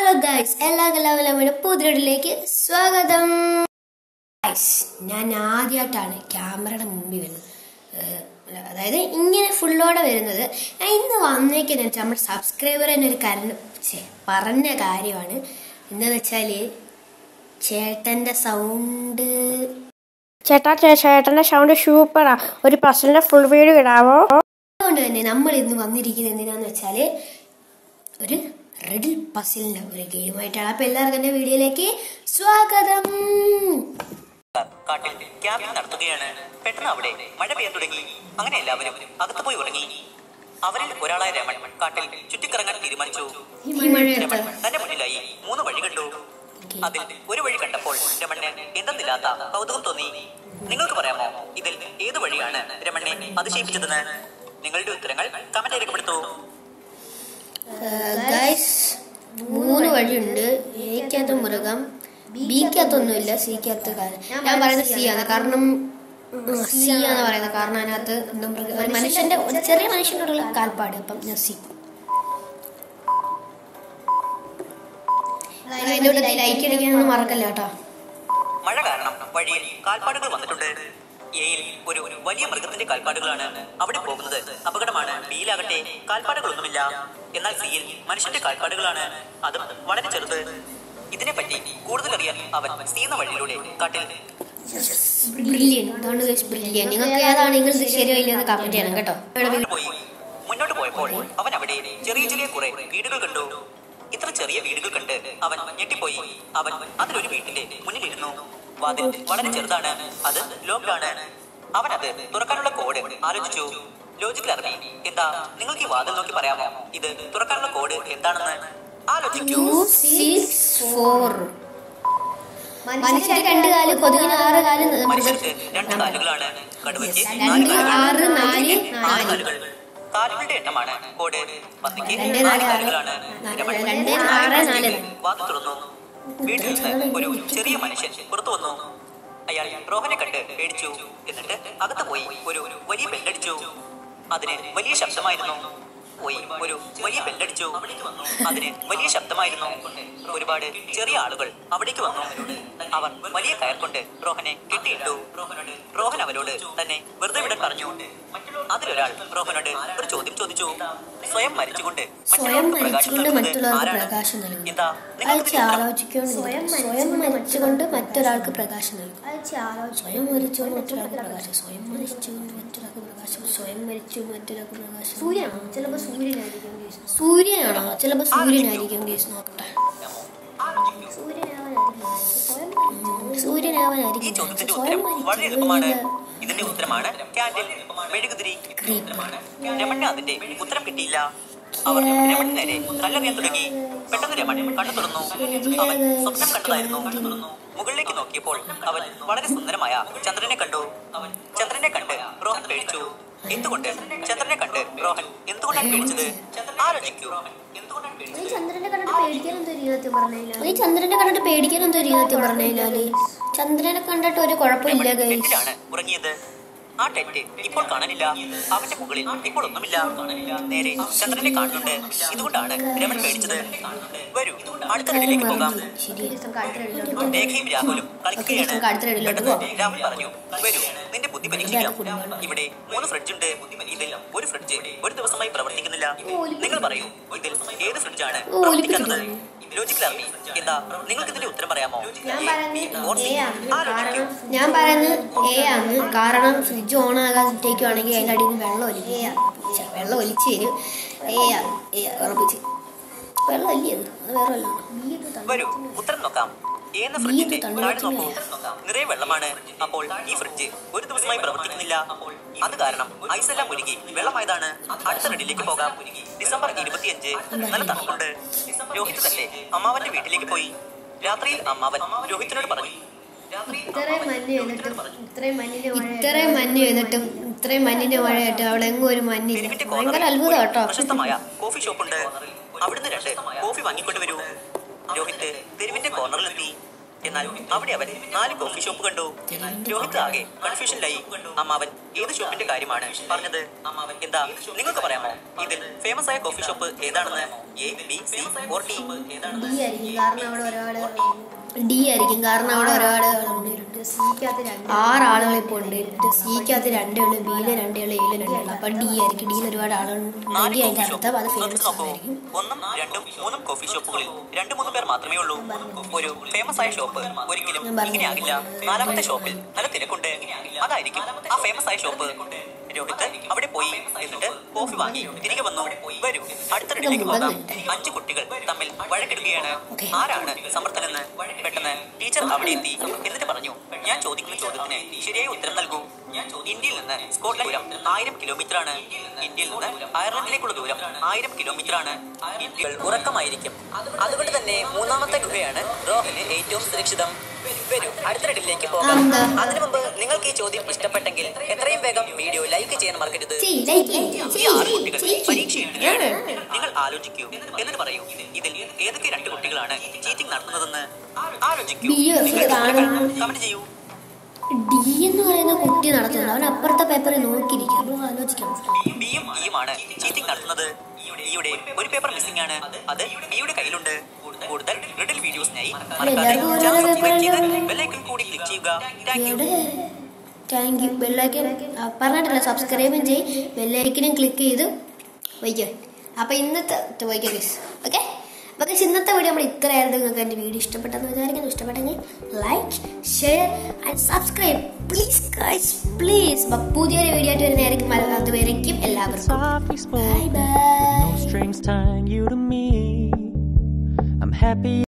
Hello guys എല്ലാവർക്കും എല്ലാവരും പുതിയൊടിലേക്ക് സ്വാഗതം ഗൈസ് ഞാൻ ആദ്യമായിട്ടാണ് ക്യാമറയുടെ മുമ്പിൽ വരുന്നത് ഏഹ്, അതായത് ഇങ്ങനെ ഫുള്ളോടെ വരുന്നത് ഞാൻ ഇന്ന് വന്നേക്കെന്ന് വെച്ചാൽ നമ്മുടെ സബ്സ്ക്രൈബർ തന്നെ ഒരു കരണ്ട് ഛെ, പറഞ്ഞ കാര്യമാണ് എന്താന്ന് വെച്ചാല് ചേട്ടന്റെ സൗണ്ട് ചേട്ടാ ചേ- ചേട്ടന്റെ സൗണ്ട് സൂപ്പറാ ഒരു പസലിന്റെ ഫുൾ വീഡിയോ ഇടാവോ അതുകൊണ്ട് തന്നെ നമ്മൾ ഇന്ന് വന്നിരിക്കുന്നത് എന്തിനാന്ന് വെച്ചാല് ഒരു റെഡിൽ പസിലിന്റെ ഒരു ഗെയിമായിട്ടാണ് അപ്പൊ എല്ലാവർക്കും എന്റെ വീഡിയോയിലേക്ക് സ്വാഗതം കാട്ടിൽ ക്യാമ്പിംഗ് നടത്തുകയാണ് പെട്ടെന്ന് അവിടെ മഴ പെയ്യാൻ തുടങ്ങി അങ്ങനെ എല്ലാവരും അകത്ത് പോയി ഉറങ്ങി അവരിൽ ഒരാളായ രമൺ കാട്ടിൽ ചുറ്റിക്കറങ്ങാൻ തീരുമാനിച്ചു ഈ മഴയത്ത് രമൺ തന്റെ മുന്നിലായി മൂന്ന് വഴി കണ്ടു അതിൽ ഒരു വഴി കണ്ടപ്പോൾ രമണിന് എന്തെന്നില്ലാത്ത കൗതുകം തോന്നി നിങ്ങൾക്ക് പറയാമോ ഇതിൽ ഏത് വഴിയാണ് രമണിനെ അതിശയിപ്പിച്ചതെന്ന് നിങ്ങളുടെ ഉത്തരങ്ങൾ കമന്റ് രേഖപ്പെടുത്തൂ ഗൈസ് മൂന്ന് വഴിയുണ്ട് എക്കകത്ത് മൃഗം ബിക്കകത്തൊന്നുമില്ല സിക്കകത്ത് കാ- ഞാൻ പറയുന്നത് സി ആണ് കാരണം സി ആണ് പറയുന്നത് കാരണം അതിനകത്ത് എന്തോ മൃഗ ഒരു മനുഷ്യന്റെ ഒരു ചെറിയ മനുഷ്യനോടുള്ള കാൽപ്പാട് അപ്പം ഞാൻ സി അതിനോട് ലൈക്ക് അടിക്കാനൊന്നും മറക്കല്ല കേട്ടോ മഴ കാരണം വഴിയിൽ കാൽപ്പാടുകൾ വന്നിട്ടുണ്ട് എയിൽ ഒരു വലിയ മൃഗത്തിന്റെ കാൽപ്പാടുകളാണ് അവിടെ പോകുന്നത് അപകടമാണ് ബിയിലാകട്ടെ കാൽപ്പാടുകളൊന്നുമില്ല എന്നാൽ സിയിൽ മനുഷ്യന്റെ കാൽപ്പാടുകളാണ് അതും വളരെ ചെറുത് ഇതിനെപ്പറ്റി കൂടുതൽ അറിയാൻ അവൻ സി എന്ന വഴിയിലൂടെ കാട്ടിൽ ബ്രില്യൻ അതാണ് ബ്രില്യൻ നിങ്ങൾക്ക് ഏതാണ് നിങ്ങൾ ശരിയായില്ല എന്ന് കമന്റ് ചെയ്യണം കേട്ടോ പോയി മുന്നോട്ട് പോയപ്പോൾ അവൻ അവിടെ ചെറിയ ചെറിയ കുറെ വീടുകൾ കണ്ടു ഇത്ര ചെറിയ വീടുകൾ കണ്ട് അവൻ ഞെട്ടിപ്പോയി അവൻ അതിലൊരു വീട്ടിന്റെ മുന്നിലിരുന്നു വാതിൽ വളരെ ചെറുതാണ് അത് ലോക്കാണ് അവൻ അത് തുറക്കാനുള്ള കോഡ് ആലോചിച്ചു ലോജിക്കൽ അറിഞ്ഞി എന്താ നിങ്ങൾക്ക് ഈ വാതിൽ നോക്കി പറയാമോ ഇത് തുറക്കാനുള്ള കോഡ് എന്താണെന്ന് ആലോചിക്കൂ ടു സിക്സ് ഫോർ മനുഷ്യന് രണ്ട് കാല് കൊതുകിന് ആറ് കാല് മനുഷ്യർക്ക് രണ്ട് കാലുകളാണ് കടുവയ്ക്ക് രണ്ട് നാല് ആറ് നാല് നാല് നാല് കാലുകൾ കാലുകളുടെ എണ്ണമാണ് കോഡ് പന്നിക്ക് രണ്ട് നാല് നാല് കാലുകളാണ് നാല് രമൺ രണ്ട് ആറ് നാല് വാതിൽ തുറന്നു വീട്ടിൽ നിന്ന് ഒരു ചെറിയ മനുഷ്യൻ പുറത്തു വന്നു അയാൾ റോഹനെ കണ്ട് പേടിച്ചു എന്നിട്ട് അകത്ത് പോയി ഒരു വലിയ ബെല്ലടിച്ചു അതിന് വലിയ ശബ്ദമായിരുന്നു പോയി ഒരു വലിയ ബെല്ലടിച്ചു അതിന് വലിയ ശബ്ദമായിരുന്നു ഒരുപാട് ചെറിയ ആളുകൾ അവിടേക്ക് വന്നു അവർ വലിയ കയർ കൊണ്ട് റോഹനെ കെട്ടിയിട്ടു റോഹൻ അവരോട് തന്നെ വെറുതെ വിടാൻ പറഞ്ഞു അതിലൊരാൾ റോഹനോട് ഒരു ചോദ്യം ചോദിച്ചു സ്വയം മരിച്ചുകൊണ്ട് സ്വയം മറ്റുള്ളവർക്ക് പ്രകാശം മരിച്ചുകൊണ്ട് നൽകുന്നത് മറ്റുള്ളവർക്ക് ആരാണ് പ്രകാശം നൽകും എന്താ അയച്ച് ആലോചിക്കൊണ്ട് മറ്റൊരാൾക്ക് പ്രകാശം നൽകും സ്വയം മരിച്ചുകൊണ്ട് മറ്റൊരാൾക്ക് പ്രകാശം സ്വയം മരിച്ചുകൊണ്ട് മറ്റൊരാൾക്ക് പ്രകാശം സ്വയം മരിച്ചു മറ്റൊരാൾക്ക് പ്രകാശം സൂര്യനാണോ ചിലപ്പോ സൂര്യനായിരിക്കും സൂര്യനാണോ ചിലപ്പോ സൂര്യനായിരിക്കും കേസ് നോക്കട്ടെ ഈ സൂര്യനാവാനായിരിക്കും ചോദ്യത്തിന്റെ സ്വയം ഉത്തരം വളരെ എളുപ്പമാണ് മരിച്ചു ഇതിന്റെ ഉത്തരമാണ് ക്യാൻഡിൽ മെഴുകുതിരി രമണിന് അതിന്റെ ഉത്തരം കിട്ടിയില്ല അവർ രമണിന് നേരെ കല്ലെറിയാൻ തുടങ്ങി പെട്ടെന്ന് രമൺ കണ്ണു തുറന്നു അവൻ സ്വപ്നം കണ്ടതായിരുന്നു മുകളിലേക്ക് നോക്കിയപ്പോൾ അവൻ വളരെ സുന്ദരമായ ചന്ദ്രനെ കണ്ടു അവൻ ചന്ദ്രനെ കണ്ട് റോഹൻ പേടിച്ചു എന്തുകൊണ്ട് ചന്ദ്രനെ കണ്ട് റോഹൻ എന്തുകൊണ്ടാണ് പേടിച്ചത് ആലോചിക്കൂ എന്തുകൊണ്ടാണ് പേടിച്ചത് ഈ ചന്ദ്രനെ കണ്ടിട്ട് പേടിക്കാൻ എന്തോ രീതിയിൽ പറഞ്ഞാല് ചന്ദ്രനെ കണ്ടിട്ട് ഒരു കുഴപ്പമില്ല ഗൈസ് ടെന്റിലാണ് ഉറങ്ങിയത് ആ ടെന്റ് ഇപ്പോൾ കാണാനില്ല അവന്റെ മുകളിൽ ഇപ്പോൾ ഒന്നുമില്ല നേരെ ചന്ദ്രനെ കാണുന്നുണ്ട് ഇതുകൊണ്ടാണ് രമൺ പേടിച്ചത് വരൂ അടുത്ത റെഡിലേക്ക് പോകാം രേഖയും രാഹുലും കളിക്കുകയാണ് പെട്ടെന്ന് രാഹുൽ പറഞ്ഞു വരൂ നിന്റെ ബുദ്ധി പരീക്ഷിക്കാം ഇവിടെ മൂന്ന് ഫ്രിഡ്ജ് ഉണ്ട് ഇതിൽ ഒരു ഫ്രിഡ്ജ് ഒരു ദിവസമായി പ്രവർത്തിക്കുന്നില്ല നിങ്ങൾ പറയൂ ഇതിൽ ഏത് ഫ്രിഡ്ജാണ് പ്രവർത്തിക്കാത്തത് ലോജിക്കൽ അറിഞ്ഞി എന്താ നിങ്ങൾക്ക് ഇതിന്റെ ഉത്തരം പറയാമോ ഓർ സി? ആലോചിക്കൂ ഞാൻ പറയുന്നത് എ ആണ് കാരണം ഫ്രിഡ്ജ് ഓൺ ആകാതിരിക്കുവാണെങ്കിൽ അതിൻ്റെ അടിയിൽ നിന്ന് വെള്ളം ഒലിക്കും ഛെ, വെള്ളം ഒലിച്ച് തരും എ ആണ് എ ഉറപ്പിച്ച് വെള്ളം അല്ലേ അത് അത് വേറെ വല്ലതും വരൂ ഉത്തരം നോക്കാം ഏന്ന നീ ഫ്രിഡ്ജിന്റെ ഇത് തണ്ണി താഴെ നോക്കൂ വെച്ചില്ലേ? നിറയെ വെള്ളമാണ് അപ്പോൾ ഈ ഫ്രിഡ്ജ് ഒരു ദിവസമായി പ്രവർത്തിക്കുന്നില്ല അത് കാരണം ഐസ് എല്ലാം ഉരുകി വെള്ളമായതാണ് അടുത്ത റെഡിലേക്ക് പോകാം ഡിസംബർ ഇരുപത്തിയഞ്ച് നല്ല തണുപ്പുണ്ട് രോഹിത് തന്റെ അമ്മാവന്റെ വീട്ടിലേക്ക് പോയി രാത്രിയിൽ അമ്മാവൻ രോഹിത്തിനോട് പറഞ്ഞു രാത്രിയിൽ ഇത്രയും മഞ്ഞ് ചെയ്തിട്ടും ഇത്രയും മഞ്ഞിന്റെ മഴ ഇത്രയും മഞ്ഞ് ചെയ്തിട്ടും ഇത്രയും മഞ്ഞിന്റെ മഴയായിട്ട് അവിടെ എങ്ങും ഒരു മഞ്ഞില്ല തെരുവിന്റെ ഭയങ്കര കോർണറിൽ അത്ഭുതം ഒരു കേട്ടോ പ്രശസ്തമായ കോഫി ഷോപ്പ് ഉണ്ട് അവിടുന്ന് രണ്ട് കോഫി വാങ്ങിക്കൊണ്ട് വരൂ രോഹിത് തെരുവിന്റെ കോർണറിലെത്തി എന്നാൽ അവിടെ അവൻ നാല് കോഫി ഷോപ്പ് കണ്ടു രോഹിത് ആകെ കൺഫ്യൂഷനിലായി അമ്മാവൻ ഏത് ഷോപ്പിന്റെ കാര്യമാണ് പറഞ്ഞത് അമ്മാവൻ എന്താ നിങ്ങൾക്ക് പറയാമോ ഇതിൽ ഫേമസ് ആയ കോഫി ഷോപ്പ് ഏതാണെന്ന് A B C or D ഏതാണെന്ന് ഡി ആയിരിക്കും കാരണം അവിടെ ഒരുപാട് ഡി ആയിരിക്കും കാരണം അവിടെ ഒരുപാട് സിക്കകത്ത് രണ്ട് ആറ് ആളുകൾ ഇപ്പോൾ ഉണ്ട് സിക്കകത്ത് രണ്ടേ ഉള്ളൂ ബിയില് രണ്ടേ ഉള്ളൂ എയില് രണ്ടേ ഉള്ളൂ അപ്പൊ ഡി ആയിരിക്കും ഡിയിൽ ഒരുപാട് നാല് ആളുകളുണ്ടെങ്കിൽ അതിന്റെ കോഫി അർത്ഥം അത് ഷോപ്പ് ഫേമസ് നോക്കൂ ആയിരിക്കും ഒന്നും രണ്ടും മൂന്നും കോഫി ഷോപ്പുകളിൽ രണ്ടു മൂന്ന് പേർ മാത്രമേ ഉള്ളൂ ഒരു ഫേമസ് ആയ ഷോപ്പ് ഒരിക്കലും ഇങ്ങനെയാകില്ല നാലാമത്തെ ഷോപ്പിൽ നല്ല തിരക്കുണ്ട് അതായിരിക്കും ആ ഫേമസ് ആയ ഷോപ്പ് രോഹിത് അവിടെ പോയി എന്നിട്ട് കോഫി വാങ്ങി തിരികെ വന്നു വരൂ അടുത്ത റെഡിലേക്ക് പോകാം അഞ്ച് കുട്ടികൾ തമ്മിൽ വഴക്കിടുകയാണ് ആരാണ് സമർത്ഥനെന്ന് പെട്ടെന്ന് ടീച്ചർ അവിടെ എത്തി എന്നിട്ട് പറഞ്ഞു ഞാൻ ചോദിക്കുന്ന ചോദ്യത്തിന് ശരിയായ ഉത്തരം നൽകൂ ഇന്ത്യയിൽ നിന്ന് സ്കോട്ട്ലൻഡ് ദൂരം ആയിരം കിലോമീറ്റർ ആണ് ഇന്ത്യയിൽ നിന്ന് അയർലൻഡിലേക്കുള്ള ദൂരം ആയിരം കിലോമീറ്റർ ആണ് ഇന്ത്യകൾ ഉറക്കമായിരിക്കും അതുകൊണ്ട് തന്നെ മൂന്നാമത്തെ ഗുഹയാണ് റോഹന് ഏറ്റവും സുരക്ഷിതം വരൂ അടുത്ത റെഡിലേക്ക് പോകാം എന്താ? അതിനു മുമ്പ് നിങ്ങൾക്ക് ഈ ചോദ്യം ഇഷ്ടപ്പെട്ടെങ്കിൽ എത്രയും വേഗം വീഡിയോ ലൈക്ക് ചെയ്യാൻ മറക്കരുത് ചെയ്യ്, like ചെയ്യ്, ഈ ചെയ്യ്, ആറ് കുട്ടികൾ ചെയ്യ്. പരീക്ഷ എഴുതുകയാണ് നിങ്ങൾ ആലോചിക്കൂ എന്നിട്ട് പറയൂ ഇതിൽ ഏതൊക്കെ രണ്ട് കുട്ടികളാണ് ചീറ്റിംഗ് നടത്തുന്നതെന്ന് ആലോചിക്കൂ ബി എഫ് നിങ്ങളുടെ കാണും. ഉത്തരങ്ങൾ കമന്റ് ചെയ്യൂ ഡി എന്ന് പറയുന്ന കുട്ടി നടത്തുന്നത് അവൻ അപ്പുറത്തെ പേപ്പറിൽ നോക്കിയിരിക്കും നമ്മൾ ആലോചിക്കണം ബിയും ഇയുമാണ് ചീറ്റിംഗ് നടത്തുന്നത് ഇയുടെ ഒരു പേപ്പർ മിസ്സിംഗ് ആണ് അത് ബിയുടെ കയ്യിലുണ്ട് കൂടുതൽ റിഡിൽ വീഡിയോസിനായി മറക്കാതെ എല്ലാവർക്കും ഓരോ ചാനൽ സബ്സ്ക്രൈബ് ചെയ്ത് പേപ്പറുണ്ട്. ബെല്ലൈക്കൺ കൂടി ക്ലിക്ക് ചെയ്യുക താങ്ക് യു എവിടെ താങ്ക് യു ബെല്ലൈക്കൻ പറഞ്ഞിട്ടില്ല സബ്സ്ക്രൈബും ചെയ്യും ബെല്ലൈക്കനും ക്ലിക്ക് ചെയ്ത് വയ്ക്കോ അപ്പോൾ ഇന്നത്തെ വയ്ക്കോ ഗൈസ് ഓക്കെ അപ്പോൾ guys, ഇന്നത്തെ വീഡിയോ നമ്മൾ ഇത്രയായിരുന്നു നിങ്ങൾക്ക് എൻ്റെ വീഡിയോ ഇഷ്ടപ്പെട്ടെന്ന് വിചാരിക്കുന്നു ഇഷ്ടപ്പെട്ടെങ്കിൽ like share and subscribe please guys please പുതിയൊരു വീഡിയോ ആയിട്ട് വരുന്നതായിരിക്കും അതുവരേക്കും എല്ലാവർക്കും softly spoken, bye bye no strings tying you to me. I'm happy